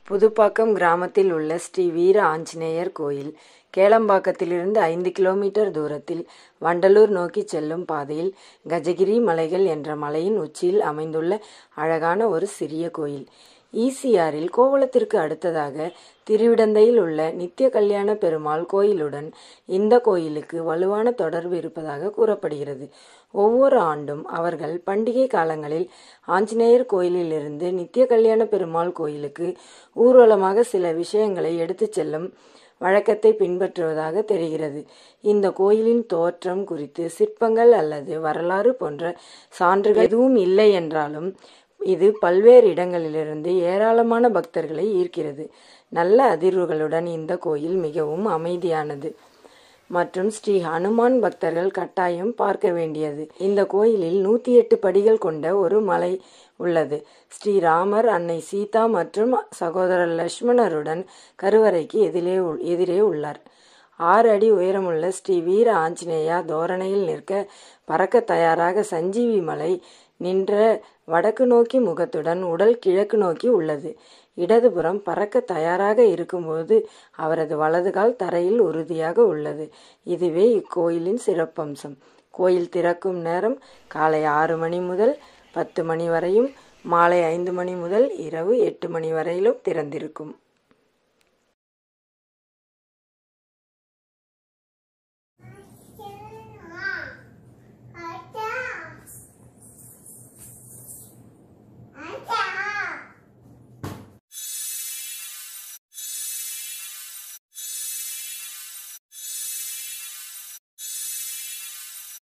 புதுப்பாக்கம் கிராமத்தில் உள்ள ஸ்ரீ வீர ஆஞ்சநேயர் கோயில் கேளம்பாக்கத்திலிருந்து ஐந்து கிலோமீட்டர் தூரத்தில் வண்டலூர் நோக்கி செல்லும் பாதையில் கஜகிரி மலைகள் என்ற மலையின் உச்சியில் அமைந்துள்ள அழகான ஒரு சிறிய கோயில் ஈசிஆரில் கோவளத்திற்கு அடுத்ததாக திருவிடந்தையில் உள்ள நித்திய கல்யாண பெருமாள் கோயிலுடன் இந்த கோயிலுக்கு வலுவான தொடர்பு இருப்பதாக கூறப்படுகிறது ஒவ்வொரு ஆண்டும் அவர்கள் பண்டிகை காலங்களில் ஆஞ்சநேயர் கோயிலிலிருந்து நித்திய கல்யாண பெருமாள் கோயிலுக்கு ஊர்வலமாக சில விஷயங்களை எடுத்துச் செல்லும் வழக்கத்தை பின்பற்றுவதாக தெரிகிறது இந்த கோயிலின் தோற்றம் குறித்து சிற்பங்கள் அல்லது வரலாறு போன்ற சான்றுகள் எதுவும் இல்லை என்றாலும் இது பல்வேறு இடங்களிலிருந்து ஏராளமான பக்தர்களை ஈர்க்கிறது நல்ல அதிர்வுகளுடன் இந்த கோயில் மிகவும் அமைதியானது மற்றும் ஸ்ரீ ஹனுமான் பக்தர்கள் கட்டாயம் பார்க்க வேண்டியது இந்த கோயிலில் நூத்தி எட்டு படிகள் கொண்ட ஒரு மலை உள்ளது ஸ்ரீராமர் அன்னை சீதா மற்றும் சகோதரர் லட்சுமணருடன் கருவறைக்கு எதிரே எதிரே உள்ளார் ஆறு அடி உயரமுள்ள ஸ்ரீ வீர ஆஞ்சநேயா தோரணையில் நிற்க பறக்க தயாராக சஞ்சீவி மலை நின்ற வடக்கு நோக்கி முகத்துடன் உடல் கிழக்கு நோக்கி உள்ளது இடதுபுறம் பறக்க தயாராக இருக்கும்போது அவரது வலது கால் தரையில் உறுதியாக உள்ளது இதுவே இக்கோயிலின் சிறப்பம்சம் கோயில் திறக்கும் நேரம் காலை ஆறு மணி முதல் பத்து மணி வரையும் மாலை ஐந்து மணி முதல் இரவு எட்டு மணி வரையிலும் திறந்திருக்கும்